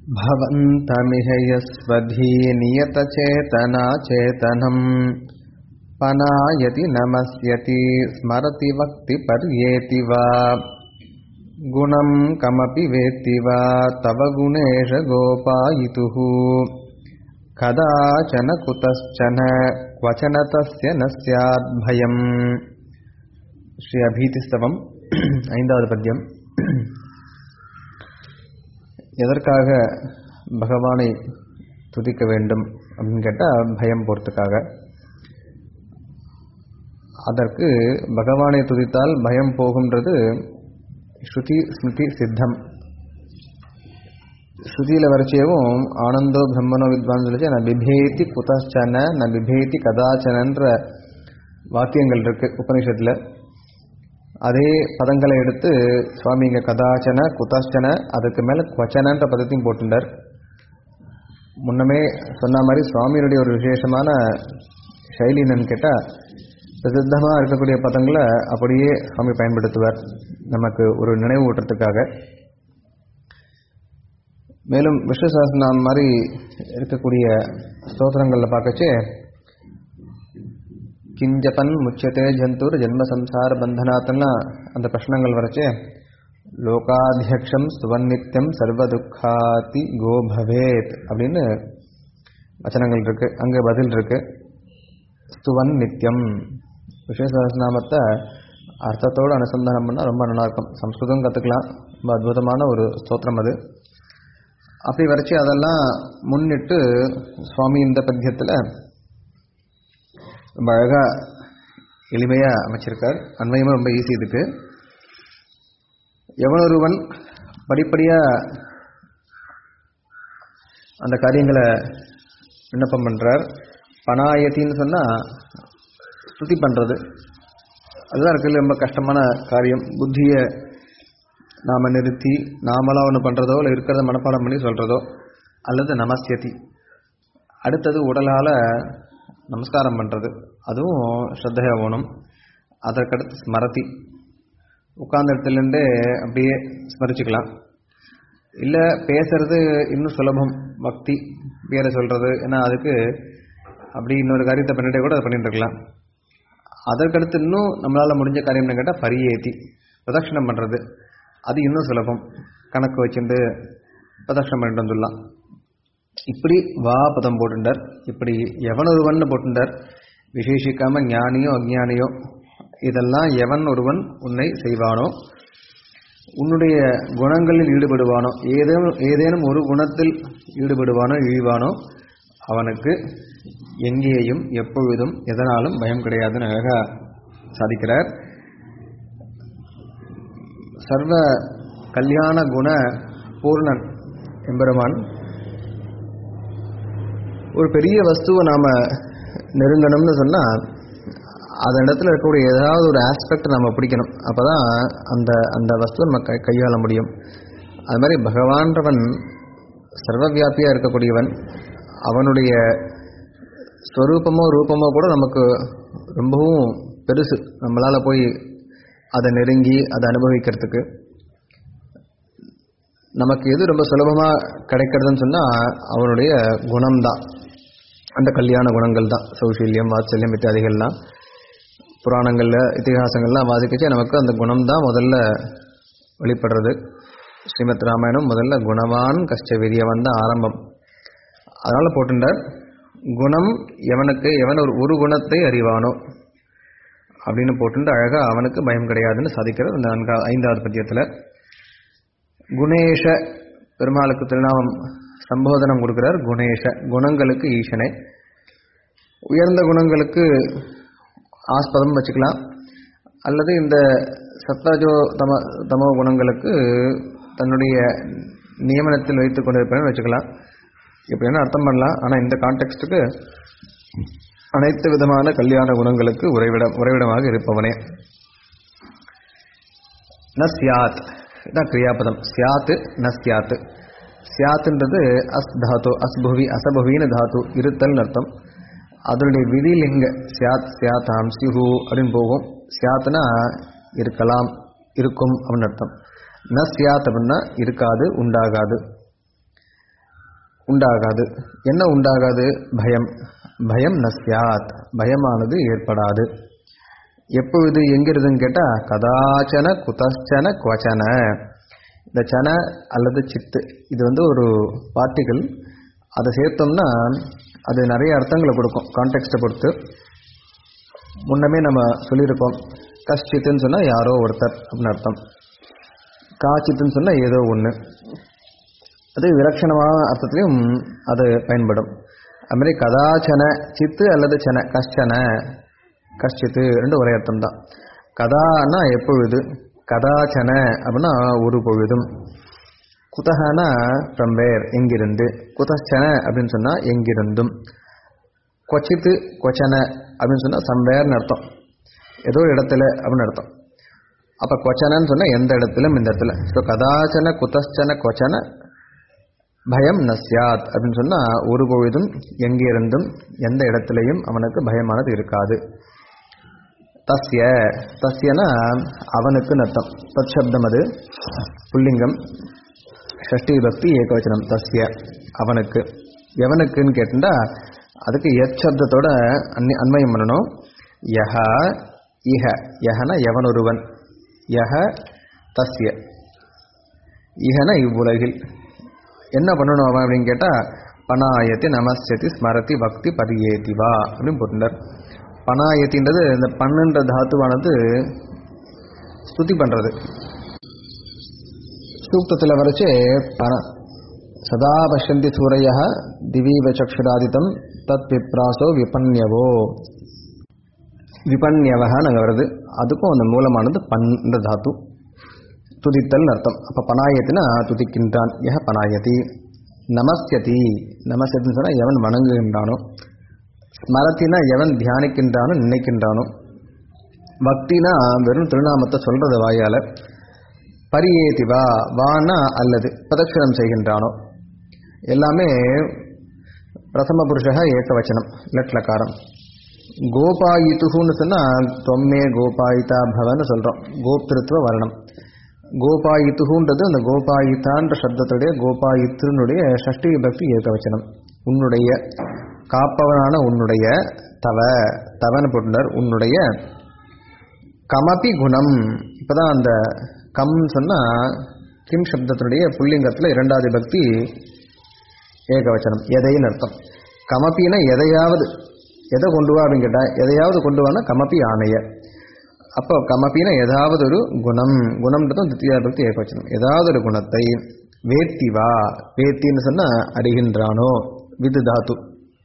भवन्तमिह यस्वधीनियतचेतना चेतनम् पनायति नमस्यति स्मरति वक्ति पर्येति वा गुणं कमपि वेत्ति वा तव गुणेश गोपायितुः कदाचन कुतश्चन क्वचन तस्य न स्याद्भयम् ஸ்ரீ அபீதிஸ்தவம் ஐந்தாவது பத்தியம் எதற்காக பகவானை துதிக்க வேண்டும் அப்படின்னு கேட்டால் பயம் போகிறதுக்காக அதற்கு பகவானை துதித்தால் பயம் போகுன்றது ஸ்ருதி ஸ்மிருதி சித்தம் ஸ்ருதியில் வரைச்சேவும் ஆனந்தோ பிரம்மனோ வித்வான் சொல்லிச்சு ந பிபேதி குதச்சன ந பிபேதி கதாச்சனன்ற வாக்கியங்கள் இருக்கு உபனிஷத்தில் அதே பதங்களை எடுத்து சுவாமி இங்கே கதாச்சன குதாச்சன அதுக்கு மேலே குவச்சனன்ற பதத்தையும் போட்டுட்டார் முன்னமே சொன்ன மாதிரி சுவாமியினுடைய ஒரு விசேஷமான சைலி என்னன்னு கேட்டால் பிரசித்தமாக இருக்கக்கூடிய பதங்களை அப்படியே சுவாமி பயன்படுத்துவார் நமக்கு ஒரு நினைவு ஊட்டுறதுக்காக மேலும் விஷ்ணு சஹஸ்ரநாமம் மாதிரி இருக்கக்கூடிய ஸ்தோத்திரங்களில் பார்க்கச்சே கிஞ்சபன் முச்சத்தே ஜந்தூர் ஜென்ம சம்சார பந்தனாத்தெல்லாம் அந்த பிரஷ்னங்கள் வரைச்சே லோகாத்தியக்ஷம் சுவன்னித்யம் சர்வதுக்காதி கோ பவேத் அப்படின்னு வச்சனங்கள் இருக்கு அங்கே பதில் இருக்கு ஸ்துவன் நித்தியம் விசேஷநாமத்தை அர்த்தத்தோடு அனுசந்தானம் பண்ணால் ரொம்ப நல்லாயிருக்கும் சம்ஸ்கிருதம் கற்றுக்கலாம் ரொம்ப அற்புதமான ஒரு ஸ்தோத்திரம் அது அப்படி வரைச்சி அதெல்லாம் முன்னிட்டு சுவாமி இந்த பத்தியத்தில் ரொம்ப அழகாக எளிமையாக அமைச்சிருக்கார் அண்மையுமே ரொம்ப ஈஸி இதுக்கு எவனொருவன் படிப்படியாக அந்த காரியங்களை விண்ணப்பம் பண்ணுறார் பனாயத்தின்னு சொன்னால் ஸ்துதி பண்ணுறது அதுதான் இருக்கிறது ரொம்ப கஷ்டமான காரியம் புத்தியை நாம் நிறுத்தி நாமளாக ஒன்று பண்ணுறதோ இல்லை இருக்கிறத மனப்பாடம் பண்ணி சொல்கிறதோ அல்லது நமஸ்யதி அடுத்தது உடலால் நமஸ்காரம் பண்ணுறது அதுவும் ஸ்ரத்தையாக வேணும் அதற்கடுத்து ஸ்மரதி உட்கார்ந்த இடத்துலேருந்தே அப்படியே ஸ்மரிச்சுக்கலாம் இல்லை பேசுறது இன்னும் சுலபம் பக்தி பேரை சொல்கிறது ஏன்னா அதுக்கு அப்படி இன்னொரு காரியத்தை பண்ணிட்டே கூட அதை பண்ணிட்டு இருக்கலாம் அதற்கடுத்து இன்னும் நம்மளால் முடிஞ்ச காரியம்னு கேட்டால் பரியேத்தி பிரதட்சணம் பண்ணுறது அது இன்னும் சுலபம் கணக்கு வச்சுட்டு பிரதட்சணம் பண்ணிட்டு வந்துடலாம் இப்படி வா பதம் போட்டுண்டார் இப்படி எவன் ஒருவன் போட்டுண்டார் விசேஷிக்காம ஞானியோ அஜ்ஞானியோ இதெல்லாம் எவன் ஒருவன் உன்னை செய்வானோ உன்னுடைய குணங்களில் ஈடுபடுவானோ ஏதேனும் ஏதேனும் ஒரு குணத்தில் ஈடுபடுவானோ இழிவானோ அவனுக்கு எங்கேயும் எப்பொழுதும் எதனாலும் பயம் கிடையாதுன்னு அழகா சாதிக்கிறார் சர்வ கல்யாண குண பூர்ணன் எம்பெருமான் ஒரு பெரிய வஸ்துவை நாம் நெருங்கணும்னு சொன்னால் அந்த இடத்துல இருக்கக்கூடிய ஏதாவது ஒரு ஆஸ்பெக்ட் நம்ம பிடிக்கணும் அப்போ தான் அந்த அந்த வஸ்துவை நம்ம கை கையாள முடியும் அது மாதிரி பகவான்றவன் சர்வவியாபியாக இருக்கக்கூடியவன் அவனுடைய ஸ்வரூபமோ ரூபமோ கூட நமக்கு ரொம்பவும் பெருசு நம்மளால் போய் அதை நெருங்கி அதை அனுபவிக்கிறதுக்கு நமக்கு எது ரொம்ப சுலபமாக கிடைக்கிறதுன்னு சொன்னால் அவனுடைய குணம்தான் அந்த கல்யாண குணங்கள் தான் சௌசல்யம் வாத்சல்யம் இத்தியாதிகள்லாம் புராணங்களில் இத்திகாசங்கள்லாம் வாசிக்கச்சு நமக்கு அந்த குணம் தான் முதல்ல வெளிப்படுறது ஸ்ரீமத் ராமாயணம் முதல்ல குணவான் கஷ்ட வீரியவன் தான் ஆரம்பம் அதனால் போட்டுண்டார் குணம் எவனுக்கு எவன் ஒரு ஒரு குணத்தை அறிவானோ அப்படின்னு போட்டுட்டு அழகாக அவனுக்கு பயம் கிடையாதுன்னு சாதிக்கிறது இந்த நான்கா ஐந்தாவது பத்தியத்தில் குணேஷ பெருமாளுக்கு திருநாமம் சம்போதனம் கொடுக்கிறார் குணேஷ குணங்களுக்கு ஈசனே உயர்ந்த குணங்களுக்கு ஆஸ்பதம் வச்சுக்கலாம் அல்லது இந்த சத்வஜோ தம தமோ குணங்களுக்கு தன்னுடைய நியமனத்தில் வைத்துக் கொண்டிருப்பேன்னு வச்சுக்கலாம் எப்படின்னு அர்த்தம் பண்ணலாம் ஆனால் இந்த கான்டெக்ட்டுக்கு அனைத்து விதமான கல்யாண குணங்களுக்கு உறைவிடம் உறைவிடமாக இருப்பவனே ந சியாத் இதான் கிரியாபதம் சியாத்து ந சியாத்து சியாத்துன்றது அஸ் தாத்து அஸ்புவி அசபுவின்னு தாத்து இருத்தல் அர்த்தம் அதனுடைய விதிலிங்க சியாத் சியாத்தாம் சிஹு அப்படின்னு போகும் சியாத்துனா இருக்கலாம் இருக்கும் அப்படின்னு அர்த்தம் ந சியாத் அப்படின்னா இருக்காது உண்டாகாது உண்டாகாது என்ன உண்டாகாது பயம் பயம் நஸ்யாத் பயமானது ஏற்படாது எப்பொழுது எங்கிருதுன்னு கேட்டால் கதாச்சன குதச்சன குவச்சன இந்த சன அல்லது சித்து இது வந்து ஒரு பார்ட்டிகள் அதை சேர்த்தோம்னா அது நிறைய அர்த்தங்களை கொடுக்கும் கான்டெக்ட்டை பொறுத்து முன்னமே நம்ம சொல்லியிருக்கோம் கஷ்டித்துன்னு சொன்னால் யாரோ ஒருத்தர் அப்படின்னு அர்த்தம் காச்சித்துன்னு சொன்னால் ஏதோ ஒன்று அது விலட்சணமான அர்த்தத்திலையும் அது பயன்படும் அதுமாதிரி கதாச்சன சித்து அல்லது சன கஷ்டன கஷ்டித்து ரெண்டு ஒரே அர்த்தம் தான் கதான்னா எப்பொழுது கதாச்சன அப்படின்னா ஒரு பொழுதும் குதகனா ஃப்ரம் வேர் எங்கிருந்து குதச்சன அப்படின்னு சொன்னால் எங்கிருந்தும் கொச்சித்து கொச்சன அப்படின்னு சொன்னால் சம்வேர்னு அர்த்தம் ஏதோ இடத்துல அப்படின்னு அர்த்தம் அப்போ கொச்சனன்னு சொன்னால் எந்த இடத்திலும் இந்த இடத்துல ஸோ கதாச்சன குதச்சன கொச்சன பயம் நஸ்யாத் அப்படின்னு சொன்னால் ஒரு பொழுதும் எங்கிருந்தும் எந்த இடத்துலையும் அவனுக்கு பயமானது இருக்காது தஸ்ய தஸ்யனா அவனுக்குன்னு அர்த்தம் தத் சப்தம் அது புல்லிங்கம் ஷஷ்டி பக்தி ஏகவச்சனம் தஸ்ய அவனுக்கு எவனுக்குன்னு கேட்டுட்டா அதுக்கு எத் சப்தத்தோட அன்னி அன்வயம் பண்ணணும் யஹ இஹ யஹன எவன் ஒருவன் யஹ தஸ்ய இஹன இவ்வுலகில் என்ன பண்ணணும் அவன் அப்படின்னு கேட்டால் பனாயத்தி நமஸ்யதி ஸ்மரதி பக்தி பரியேதி வா அப்படின்னு போட்டுட்டார் பனாயத்தின்றது இந்த பண்ணுன்ற தாத்துவானது ஸ்துதி பண்ணுறது சூக்தத்தில் வரைச்சு பண சதா பஷ்யந்தி சூரிய திவீவ சக்ஷுராதித்தம் தத் விப்ராசோ விபன்யவோ விபன்யவகான்னு அங்கே வருது அதுக்கும் அந்த மூலமானது பண்ற தாத்து துதித்தல் அர்த்தம் அப்போ பனாயத்தினா துதிக்கின்றான் யஹ பனாயதி நமஸ்யதி நமஸ்யத்தின்னு சொன்னால் எவன் வணங்குகின்றானோ ஸ்மரத்தினா எவன் தியானிக்கின்றானோ நினைக்கின்றானோ பக்தினா வெறும் திருநாமத்தை சொல்றது வாயால பரியேதி வா வானா அல்லது பிரதட்சணம் செய்கின்றானோ எல்லாமே பிரதம புருஷக ஏகவச்சனம் லட்லக்காரம் கோபாயித்துகுன்னு சொன்னால் தொம்மே கோபாயிதா பவன்னு சொல்கிறோம் கோப்திருத்துவ வர்ணம் கோபாயித்துகுன்றது அந்த கோபாயிதான்ற சப்தத்துடைய கோபாயித்ருனுடைய ஷஷ்டி பக்தி ஏகவச்சனம் உன்னுடைய காப்பவனான உன்னுடைய தவ தவன்னு போட்டுனர் உன்னுடைய கமபி குணம் இப்போதான் அந்த கம் சொன்னால் கிம் சப்தத்தினுடைய புல்லிங்கத்தில் இரண்டாவது பக்தி ஏகவச்சனம் எதைன்னு அர்த்தம் கமப்பினா எதையாவது எதை கொண்டு வா அப்படின்னு கேட்டால் எதையாவது கொண்டு வானா கமப்பி ஆணைய அப்போ கமப்பினா ஏதாவது ஒரு குணம் குணம்ன்றதும் தித்தியா பக்தி ஏகவச்சனம் ஏதாவது ஒரு குணத்தை வேத்தி வா வேத்தின்னு சொன்னால் அறிகின்றானோ விது தாத்து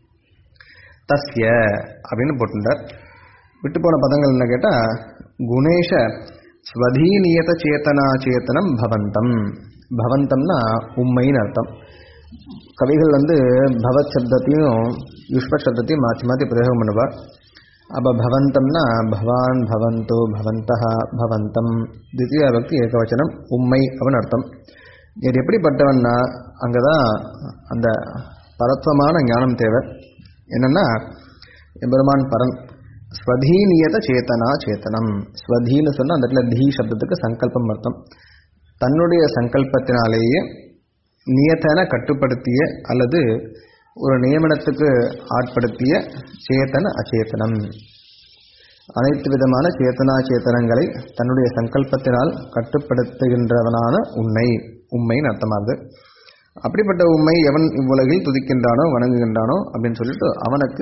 தஸ்ய அப்படின்னு போட்டுட்டார் விட்டு போன பதங்கள் என்ன கேட்டால் குணேஷ ஸ்வதீனியத சேத்தனா சேத்தனம் பவந்தம் பவந்தம்னா உண்மைன்னு அர்த்தம் கவிகள் வந்து பவத் சப்தத்தையும் யுஷ்ப சப்தத்தையும் மாற்றி மாற்றி பிரயோகம் பண்ணுவார் அப்போ பவந்தம்னா பவான் பவந்தோ பவந்தா பவந்தம் தித்தியா பக்தி ஏகவச்சனம் உண்மை அப்படின்னு அர்த்தம் இது எப்படிப்பட்டவன்னா அங்கே தான் அந்த பரத்வமான ஞானம் தேவை என்னன்னா எம்பெருமான் பரன் ஸ்வதீனியத சேத்தனா சேத்தனம் ஸ்வதீன்னு சொன்னால் அந்த இடத்துல தீ சப்தத்துக்கு சங்கல்பம் அர்த்தம் தன்னுடைய சங்கல்பத்தினாலேயே நியத்தன கட்டுப்படுத்திய அல்லது ஒரு நியமனத்துக்கு ஆட்படுத்திய சேத்தன அச்சேதனம் அனைத்து விதமான சேத்தனா சேத்தனங்களை தன்னுடைய சங்கல்பத்தினால் கட்டுப்படுத்துகின்றவனான உண்மை உண்மைன்னு அர்த்தமாகுது அப்படிப்பட்ட உண்மை எவன் இவ்வுலகில் துதிக்கின்றானோ வணங்குகின்றானோ அப்படின்னு சொல்லிட்டு அவனுக்கு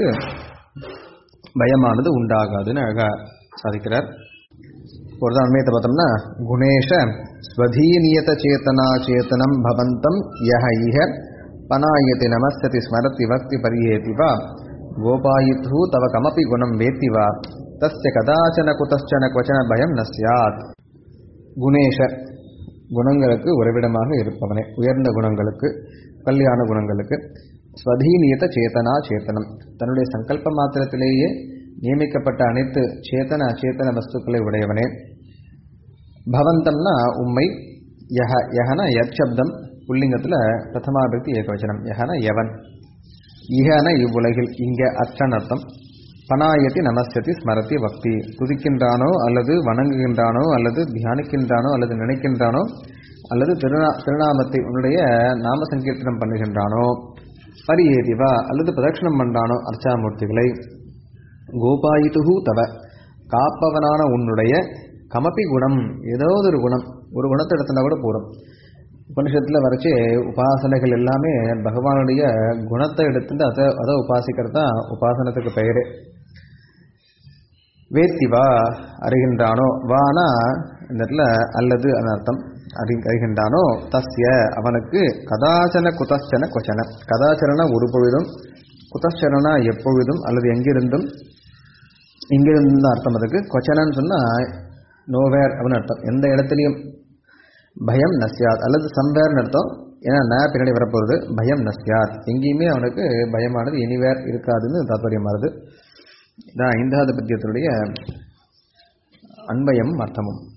பயமானது உண்டாகாதுன்னு அழகா சாதிக்கிறார் ஒரு தான் அண்மையத்தை பார்த்தோம்னா குணேஷ ஸ்வதீனியத சேத்தனா சேத்தனம் பவந்தம் யஹ இஹ பனாயதி நமஸ்ததி ஸ்மரதி பக்தி பரியேதி வா கோபாயித்து தவ கமபி குணம் வேத்தி வா தஸ்ய கதாச்சன குதச்சன குவச்சன பயம் ந சியாத் குணேஷ குணங்களுக்கு உறவிடமாக இருப்பவனே உயர்ந்த குணங்களுக்கு கல்யாண குணங்களுக்கு ஸ்வதீனியத சேத்தனா சேத்தனம் தன்னுடைய சங்கல்ப மாத்திரத்திலேயே நியமிக்கப்பட்ட அனைத்து சேத்தன அச்சேதன வஸ்துக்களை உடையவனே பவந்தம்னா உண்மை யஹ யஹன யத் சப்தம் புல்லிங்கத்தில் பிரதமாபக்தி ஏகவச்சனம் யஹன யவன் இஹன இவ்வுலகில் இங்க அச்சன் அர்த்தம் பனாயத்தி நமஸ்யதி ஸ்மரதி பக்தி துதிக்கின்றானோ அல்லது வணங்குகின்றானோ அல்லது தியானிக்கின்றானோ அல்லது நினைக்கின்றானோ அல்லது திருநா திருநாமத்தை உன்னுடைய நாம சங்கீர்த்தனம் பண்ணுகின்றானோ பரியேதிவா அல்லது பிரதட்சணம் பண்றானோ அர்ச்சாமூர்த்திகளை கோபாயிதுகு தவ காப்பவனான உன்னுடைய கமப்பி குணம் ஏதாவது ஒரு குணம் ஒரு குணத்தை எடுத்துனா கூட போதும் உபனிஷத்தில் வரைச்சு உபாசனைகள் எல்லாமே பகவானுடைய குணத்தை எடுத்துட்டு அதை அதை உபாசிக்கிறது தான் உபாசனத்துக்கு பெயரு வேத்தி வா அறிகின்றானோ வானா இந்த இடத்துல அல்லது அந்த அர்த்தம் அறி அறிகின்றானோ தஸ்ய அவனுக்கு கதாச்சன குதச்சன கொச்சன கதாச்சரன ஒரு பொழுதும் குதச்சரனா எப்பொழுதும் அல்லது எங்கிருந்தும் இங்கிருந்து அர்த்தம் அதுக்கு கொச்சனன்னு சொன்னா நோவேர் அப்படின்னு அர்த்தம் எந்த இடத்துலையும் பயம் நஸ்யாத் அல்லது சம்வேர்னு அர்த்தம் ஏன்னா ந பின்னாடி வரப்போகிறது பயம் நஸ்யாத் எங்கேயுமே அவனுக்கு பயமானது எனிவேர் இருக்காதுன்னு தாத்பரியமானது இதான் ஐந்தாவது பத்தியத்தினுடைய அன்பயம் அர்த்தமும்